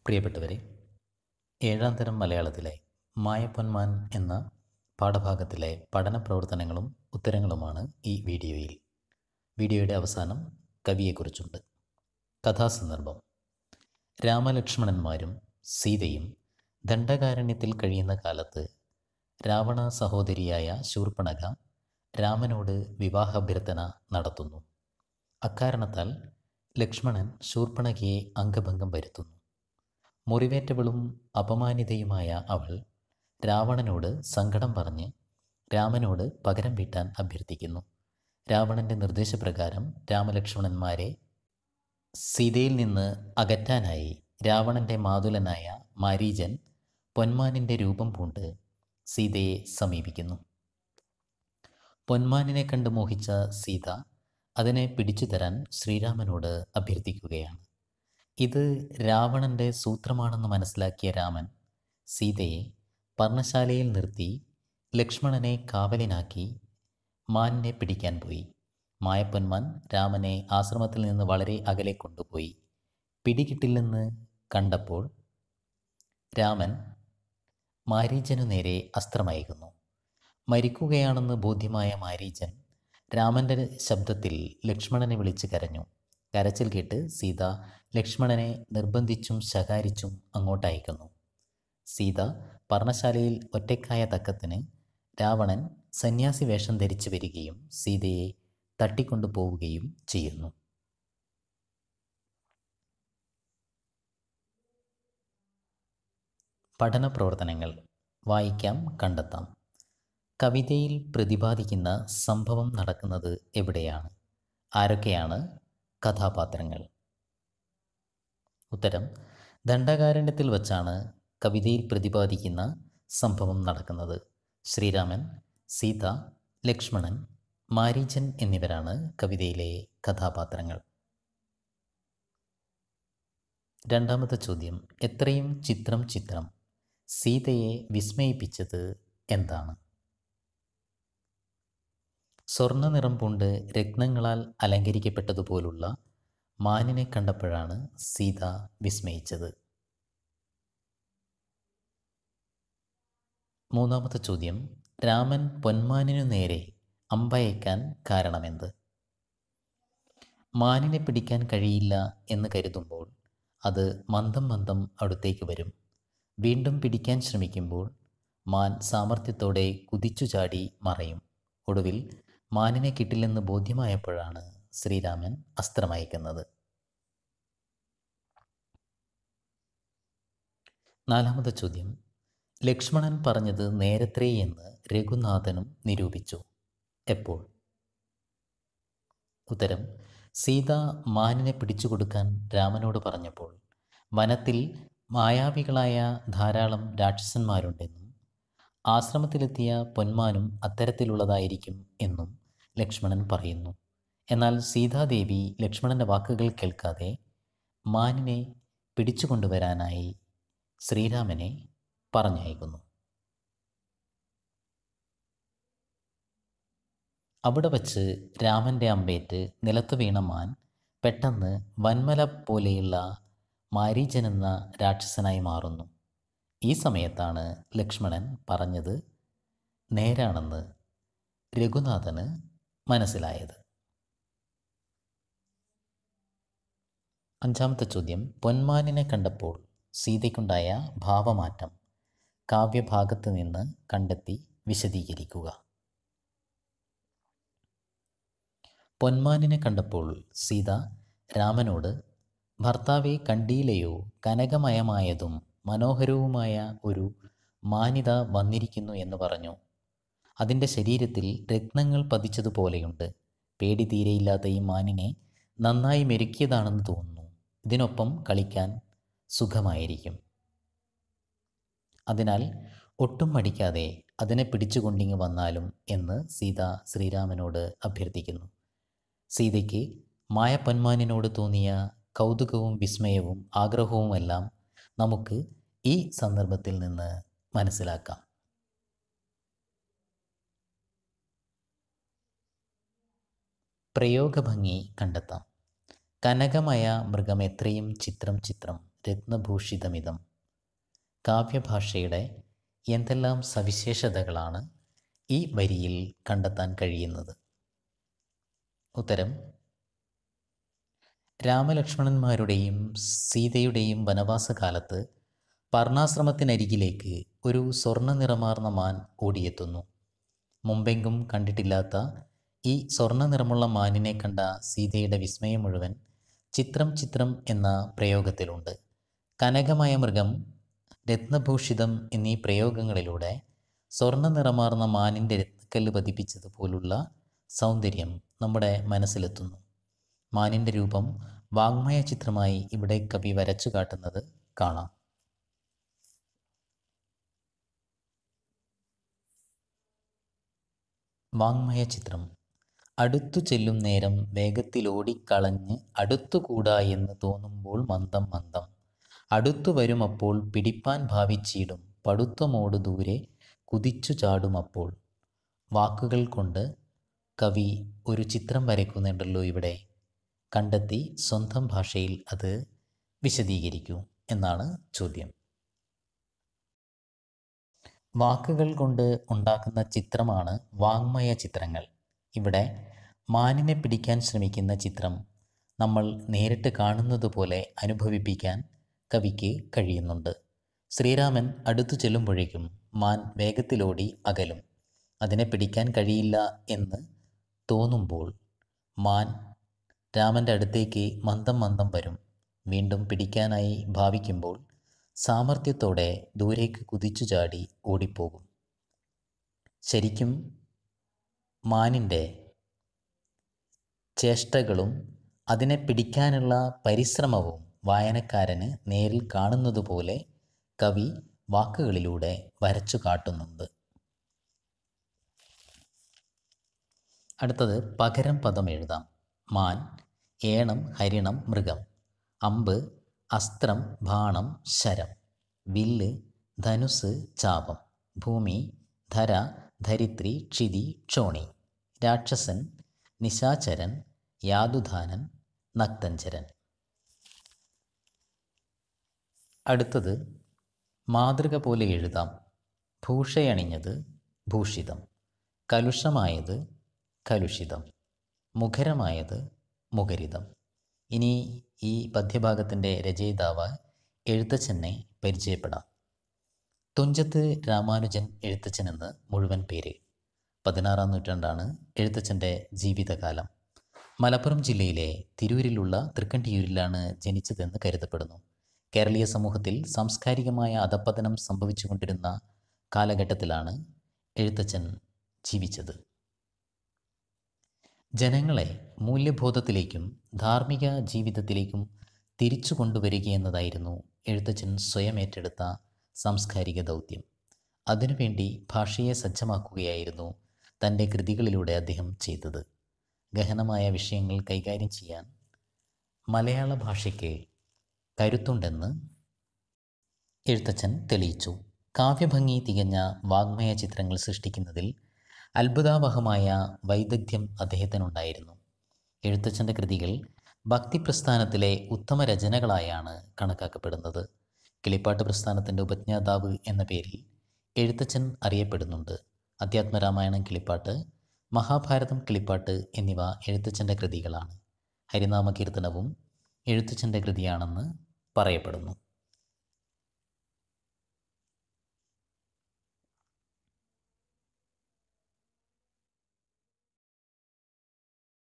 പ്രിയപ്പെട്ടവരെ ഏഴാം തരം മലയാളത്തിലെ മായപ്പൊന്മാൻ എന്ന പാഠഭാഗത്തിലെ പഠന പ്രവർത്തനങ്ങളും ഉത്തരങ്ങളുമാണ് ഈ വീഡിയോയിൽ വീഡിയോയുടെ അവസാനം കവിയെക്കുറിച്ചുണ്ട് കഥാസന്ദർഭം രാമലക്ഷ്മണന്മാരും സീതയും ദണ്ഡകാരണ്യത്തിൽ കഴിയുന്ന കാലത്ത് രാവണ സഹോദരിയായ ശൂർപ്പണഖ രാമനോട് വിവാഹാഭ്യർത്ഥന നടത്തുന്നു അക്കാരണത്താൽ ലക്ഷ്മണൻ ശൂർപ്പണഖയെ അംഗഭംഗം വരുത്തുന്നു മുറിവേറ്റവളും അപമാനിതയുമായ അവൾ രാവണനോട് സങ്കടം പറഞ്ഞ് രാമനോട് പകരം വീട്ടാൻ അഭ്യർത്ഥിക്കുന്നു രാവണൻ്റെ നിർദ്ദേശപ്രകാരം രാമലക്ഷ്മണന്മാരെ സീതയിൽ നിന്ന് അകറ്റാനായി രാവണൻ്റെ മാതുലനായ മാരീജൻ പൊന്മാനിൻ്റെ രൂപം പൂണ്ട് സീതയെ സമീപിക്കുന്നു പൊന്മാനിനെ കണ്ട് മോഹിച്ച സീത അതിനെ പിടിച്ചു തരാൻ ശ്രീരാമനോട് അഭ്യർത്ഥിക്കുകയാണ് ഇത് രാവണൻ്റെ സൂത്രമാണെന്ന് മനസ്സിലാക്കിയ രാമൻ സീതയെ പർണശാലയിൽ നിർത്തി ലക്ഷ്മണനെ കാവലിനാക്കി മാനിനെ പിടിക്കാൻ പോയി മായപ്പൊന്മാൻ രാമനെ ആശ്രമത്തിൽ നിന്ന് വളരെ അകലെ കൊണ്ടുപോയി പിടികിട്ടില്ലെന്ന് കണ്ടപ്പോൾ രാമൻ മാരീജനു നേരെ അസ്ത്രമയക്കുന്നു മരിക്കുകയാണെന്ന് ബോധ്യമായ മാരീജൻ രാമൻ്റെ ശബ്ദത്തിൽ ലക്ഷ്മണനെ വിളിച്ച് കരഞ്ഞു കരച്ചിൽ കേട്ട് സീത ലക്ഷ്മണനെ നിർബന്ധിച്ചും ശകാരിച്ചും അങ്ങോട്ടയക്കുന്നു സീത പർണശാലയിൽ ഒറ്റയ്ക്കായ തക്കത്തിന് രാവണൻ സന്യാസി വേഷം ധരിച്ചു വരികയും സീതയെ തട്ടിക്കൊണ്ടു പോവുകയും ചെയ്യുന്നു പഠന പ്രവർത്തനങ്ങൾ വായിക്കാം കണ്ടെത്താം കവിതയിൽ പ്രതിപാദിക്കുന്ന സംഭവം നടക്കുന്നത് എവിടെയാണ് ആരൊക്കെയാണ് കഥാപാത്രങ്ങൾ ഉത്തരം ദണ്ഡകാരണ്യത്തിൽ വച്ചാണ് കവിതയിൽ പ്രതിപാദിക്കുന്ന സംഭവം നടക്കുന്നത് ശ്രീരാമൻ സീത ലക്ഷ്മണൻ മാരീചൻ എന്നിവരാണ് കവിതയിലെ കഥാപാത്രങ്ങൾ രണ്ടാമത്തെ ചോദ്യം എത്രയും ചിത്രം ചിത്രം സീതയെ വിസ്മയിപ്പിച്ചത് എന്താണ് സ്വർണ്ണ നിറം പൂണ്ട് രത്നങ്ങളാൽ അലങ്കരിക്കപ്പെട്ടതുപോലുള്ള മാനിനെ കണ്ടപ്പോഴാണ് സീത വിസ്മയിച്ചത് മൂന്നാമത്തെ ചോദ്യം രാമൻ പൊന്മാനിനു നേരെ അമ്പയക്കാൻ കാരണമെന്ത് മാനിനെ പിടിക്കാൻ കഴിയില്ല എന്ന് കരുതുമ്പോൾ അത് മന്ദം മന്ദം അടുത്തേക്ക് വരും വീണ്ടും പിടിക്കാൻ ശ്രമിക്കുമ്പോൾ മാൻ സാമർഥ്യത്തോടെ കുതിച്ചു ചാടി മറയും ഒടുവിൽ മാനിനെ കിട്ടില്ലെന്ന് ബോധ്യമായപ്പോഴാണ് ശ്രീരാമൻ അസ്ത്രമയക്കുന്നത് നാലാമത്തെ ചോദ്യം ലക്ഷ്മണൻ പറഞ്ഞത് നേരത്രേ എന്ന് രഘുനാഥനും നിരൂപിച്ചു എപ്പോൾ ഉത്തരം സീത മാനിനെ പിടിച്ചു കൊടുക്കാൻ രാമനോട് പറഞ്ഞപ്പോൾ വനത്തിൽ മായാവികളായ ധാരാളം രാക്ഷസന്മാരുണ്ടെന്നും ആശ്രമത്തിലെത്തിയ പൊന്മാനും അത്തരത്തിലുള്ളതായിരിക്കും എന്നും ലക്ഷ്മണൻ പറയുന്നു എന്നാൽ സീതാദേവി ലക്ഷ്മണൻ്റെ വാക്കുകൾ കേൾക്കാതെ മാനിനെ പിടിച്ചു കൊണ്ടുവരാനായി ശ്രീരാമനെ പറഞ്ഞയക്കുന്നു അവിടെ വച്ച് രാമൻ്റെ അമ്പേറ്റ് നിലത്തു വീണ മാൻ പെട്ടെന്ന് വന്മല പോലെയുള്ള മാരീചൻ എന്ന രാക്ഷസനായി മാറുന്നു ഈ സമയത്താണ് ലക്ഷ്മണൻ പറഞ്ഞത് നേരാണെന്ന് രഘുനാഥന് മനസ്സിലായത് അഞ്ചാമത്തെ ചോദ്യം പൊന്മാനിനെ കണ്ടപ്പോൾ സീതയ്ക്കുണ്ടായ ഭാവമാറ്റം കാവ്യഭാഗത്ത് നിന്ന് കണ്ടെത്തി വിശദീകരിക്കുക പൊന്മാനിനെ കണ്ടപ്പോൾ സീത രാമനോട് ഭർത്താവെ കണ്ടിയിലെയോ കനകമയമായതും മനോഹരവുമായ ഒരു മാനിത വന്നിരിക്കുന്നു എന്ന് പറഞ്ഞു അതിൻ്റെ ശരീരത്തിൽ രത്നങ്ങൾ പതിച്ചതുപോലെയുണ്ട് പേടി തീരെയില്ലാത്ത ഈ മാനിനെ നന്നായി മെരുക്കിയതാണെന്ന് തോന്നുന്നു ഇതിനൊപ്പം കളിക്കാൻ സുഖമായിരിക്കും അതിനാൽ ഒട്ടും മടിക്കാതെ അതിനെ പിടിച്ചുകൊണ്ടിങ്ങ് വന്നാലും എന്ന് സീത ശ്രീരാമനോട് അഭ്യർത്ഥിക്കുന്നു സീതയ്ക്ക് മായപ്പൊന്മാനിനോട് തോന്നിയ കൗതുകവും വിസ്മയവും ആഗ്രഹവുമെല്ലാം നമുക്ക് ഈ സന്ദർഭത്തിൽ നിന്ന് മനസ്സിലാക്കാം പ്രയോഗഭംഗി കണ്ടെത്താം കനകമയ മൃഗം എത്രയും ചിത്രം ചിത്രം രത്നഭൂഷിതമിതം കാവ്യഭാഷയുടെ എന്തെല്ലാം സവിശേഷതകളാണ് ഈ വരിയിൽ കണ്ടെത്താൻ കഴിയുന്നത് ഉത്തരം രാമലക്ഷ്മണന്മാരുടെയും സീതയുടെയും വനവാസകാലത്ത് പർണാശ്രമത്തിനരികിലേക്ക് ഒരു സ്വർണ്ണ നിറമാർന്ന മാൻ ഓടിയെത്തുന്നു മുമ്പെങ്കും കണ്ടിട്ടില്ലാത്ത ഈ സ്വർണ്ണ നിറമുള്ള മാനിനെ കണ്ട സീതയുടെ വിസ്മയം മുഴുവൻ ചിത്രം ചിത്രം എന്ന പ്രയോഗത്തിലുണ്ട് കനകമായ മൃഗം രത്നഭൂഷിതം എന്നീ പ്രയോഗങ്ങളിലൂടെ സ്വർണ്ണ നിറമാർന്ന മാനിൻ്റെ രത്നക്കല്ല് പതിപ്പിച്ചതുപോലുള്ള സൗന്ദര്യം നമ്മുടെ മനസ്സിലെത്തുന്നു മാനിൻ്റെ രൂപം വാങ്മയ ചിത്രമായി ഇവിടെ കവി വരച്ചു കാട്ടുന്നത് കാണാം വാങ്മയ ചിത്രം അടുത്തു ചെല്ലും നേരം വേഗത്തിലോടിക്കളഞ്ഞ് അടുത്തുകൂടാ എന്ന് തോന്നുമ്പോൾ മന്ദം മന്ദം അടുത്തു വരുമപ്പോൾ പിടിപ്പാൻ ഭാവിച്ചിടും പടുത്തമോട് ദൂരെ കുതിച്ചു ചാടുമപ്പോൾ വാക്കുകൾ കൊണ്ട് കവി ഒരു ചിത്രം വരയ്ക്കുന്നുണ്ടല്ലോ ഇവിടെ കണ്ടെത്തി സ്വന്തം ഭാഷയിൽ അത് വിശദീകരിക്കൂ എന്നാണ് ചോദ്യം വാക്കുകൾ കൊണ്ട് ഉണ്ടാക്കുന്ന ചിത്രമാണ് വാങ്മയ ചിത്രങ്ങൾ ഇവിടെ മാനിനെ പിടിക്കാൻ ശ്രമിക്കുന്ന ചിത്രം നമ്മൾ നേരിട്ട് കാണുന്നത് പോലെ അനുഭവിപ്പിക്കാൻ കവിക്ക് കഴിയുന്നുണ്ട് ശ്രീരാമൻ അടുത്തു ചെല്ലുമ്പോഴേക്കും മാൻ വേഗത്തിലോടി അകലും അതിനെ പിടിക്കാൻ കഴിയില്ല എന്ന് തോന്നുമ്പോൾ മാൻ രാമൻ്റെ അടുത്തേക്ക് മന്ദം മന്ദം വരും വീണ്ടും പിടിക്കാനായി ഭാവിക്കുമ്പോൾ സാമർഥ്യത്തോടെ ദൂരേക്ക് കുതിച്ചു ചാടി ഓടിപ്പോകും ശരിക്കും മാനിൻ്റെ ചേഷ്ടകളും അതിനെ പിടിക്കാനുള്ള പരിശ്രമവും വായനക്കാരന് നേരിൽ കാണുന്നതുപോലെ കവി വാക്കുകളിലൂടെ വരച്ചു കാട്ടുന്നുണ്ട് അടുത്തത് പകരം പദം എഴുതാം മാൻ ഏണം ഹരിണം മൃഗം അമ്പ് അസ്ത്രം ബാണം ശരം വില്ല് ധനുസ് ചാപം ഭൂമി ധര ധരിത്രി ക്ഷിതി ക്ഷോണി രാക്ഷസൻ നിശാചരൻ യാതുധാനൻ നക്തഞ്ചരൻ അടുത്തത് മാതൃക പോലെ എഴുതാം ഭൂഷയണിഞ്ഞത് ഭൂഷിതം കലുഷമായത് കലുഷിതം മുഖരമായത് മുഖരിതം ഇനി ഈ പദ്യഭാഗത്തിൻ്റെ രചയിതാവ് എഴുത്തച്ഛനെ പരിചയപ്പെടാം തുഞ്ചത്ത് രാമാനുജൻ എഴുത്തച്ഛൻ എന്ന് മുഴുവൻ പേര് പതിനാറാം നൂറ്റാണ്ടാണ് എഴുത്തച്ഛൻ്റെ ജീവിതകാലം മലപ്പുറം ജില്ലയിലെ തിരൂരിലുള്ള തൃക്കണ്ടിയൂരിലാണ് ജനിച്ചതെന്ന് കരുതപ്പെടുന്നു കേരളീയ സമൂഹത്തിൽ സാംസ്കാരികമായ അധപ്പതനം സംഭവിച്ചുകൊണ്ടിരുന്ന കാലഘട്ടത്തിലാണ് എഴുത്തച്ഛൻ ജീവിച്ചത് ജനങ്ങളെ മൂല്യബോധത്തിലേക്കും ധാർമ്മിക ജീവിതത്തിലേക്കും തിരിച്ചു കൊണ്ടുവരികയെന്നതായിരുന്നു എഴുത്തച്ഛൻ സ്വയം ഏറ്റെടുത്ത സാംസ്കാരിക ദൗത്യം അതിനുവേണ്ടി ഭാഷയെ സജ്ജമാക്കുകയായിരുന്നു തൻ്റെ കൃതികളിലൂടെ അദ്ദേഹം ചെയ്തത് ഗഹനമായ വിഷയങ്ങൾ കൈകാര്യം ചെയ്യാൻ മലയാള ഭാഷയ്ക്ക് കരുത്തുണ്ടെന്ന് എഴുത്തച്ഛൻ തെളിയിച്ചു കാവ്യഭംഗി തികഞ്ഞ വാഗ്മയ ചിത്രങ്ങൾ സൃഷ്ടിക്കുന്നതിൽ അത്ഭുതാവഹമായ വൈദഗ്ധ്യം അദ്ദേഹത്തിനുണ്ടായിരുന്നു എഴുത്തച്ഛൻ്റെ കൃതികൾ ഭക്തിപ്രസ്ഥാനത്തിലെ ഉത്തമ രചനകളായാണ് കണക്കാക്കപ്പെടുന്നത് കിളിപ്പാട്ട് പ്രസ്ഥാനത്തിൻ്റെ ഉപജ്ഞാതാവ് എന്ന പേരിൽ എഴുത്തച്ഛൻ അറിയപ്പെടുന്നുണ്ട് അധ്യാത്മരാമായണം കിളിപ്പാട്ട് മഹാഭാരതം കിളിപ്പാട്ട് എന്നിവ എഴുത്തച്ഛൻ്റെ കൃതികളാണ് ഹരിനാമ കീർത്തനവും എഴുത്തച്ഛൻ്റെ കൃതിയാണെന്ന് പറയപ്പെടുന്നു